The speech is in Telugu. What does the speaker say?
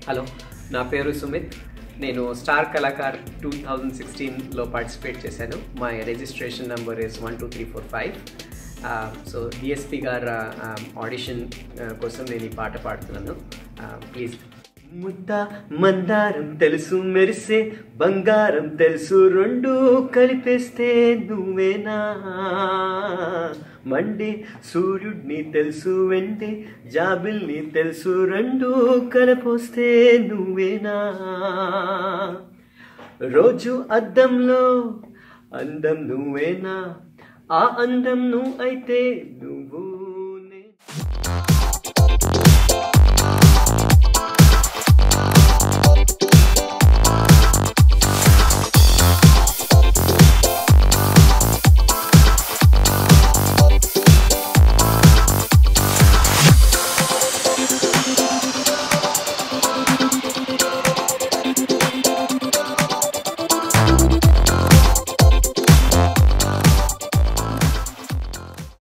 హలో నా పేరు సుమిత్ నేను స్టార్ కళాకార్ టూ థౌజండ్ సిక్స్టీన్లో పార్టిసిపేట్ చేశాను my registration number is one two three four five so DSP గారు ఆడిషన్ కోసం నేను ఈ పాట పాడుతున్నాను ప్లీజ్ ముద్ద మందారం తెలుసు మెరిసే బంగారం తెలుసు రెండు కలిపేస్తే నువ్వేనా మండే సూర్యుడిని తెలుసు వెంటే జాబిల్ని తెలుసు రెండు కలపోస్తే నువ్వేనా రోజు అద్దంలో అందం నువ్వేనా ఆ అందం నువ్వు అయితే నువ్వు